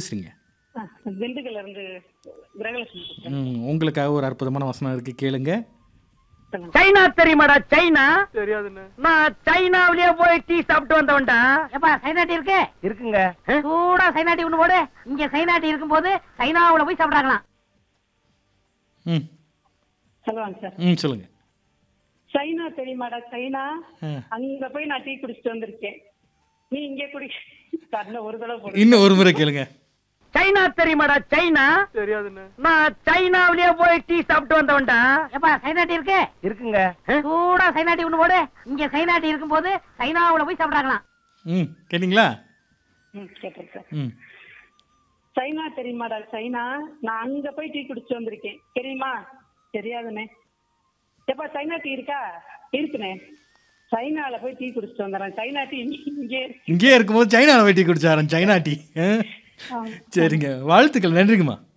பேசுறீங்க ஆ, திண்டுக்கல்ல இருந்து கிரகலட்சுமி பேசுறேன். ம், உங்களுக்காக ஒரு அற்புதமான வசனம் இருக்கு கேளுங்க சொல்லுங்க. சைனா தெரியுமாடா சைனா தெரியாதுன்னு நான் சைனாவிலேயே போய் டீ சாப்பிட்டு வந்தவன்டா ஏப்பா சைனாட்டி இருக்கு இருக்குங்க சூடா சைனாட்டி ஒண்ணு போடு இங்க சைனாட்டி இருக்கும்போது சைனாவுல போய் சாப்பிடாங்களாம் ம் சொல்லுவாங்க சார் ம் சொல்லுங்க சைனா தெரியுமாடா சைனா ஆ. அங்க போய் நான் டீ குடிச்சிட்டு வந்திருக்கேன் நீ இங்கே குடி கண்ண ஒரு தடவை போடு இன்னும் ஒரு முறை கேளுங்க சைனா தெரியுமாடா சைனா தெரியாதுன்னு நான் சைனாவிலேயே போய் டீ சாப்பிட்டு வந்தவன்டா ஏப்பா சைனாட்டி இருக்கு இருக்குங்க சூடா சைனாட்டி ஒண்ணு போடு இங்க சைனாட்டி இருக்கும்போது சைனாவுல போய் சாப்பிடாங்களாம் ம் கேட்டிங்களா ம் கேட்டேன் சார் ம் சைனா தெரியுமாடா சைனா நான் அங்க போய் டீ குடிச்சிட்டு வந்திருக்கேன் தெரியுமா தெரியாதுண்ணே எப்பா சைனா டீ இருக்கா இருக்குண்ணே சைனால போய் டீ குடிச்சிட்டு வந்துடுறேன் சைனா டீ இங்கே இருக்கு. இங்கேயே இருக்கும்போது சைனாவில் வெட்டி குடிச்சாரன் சைனா டீ ஆ? ஆ. சரிங்க வாழ்த்துக்கள் நன்றிங்கம்மா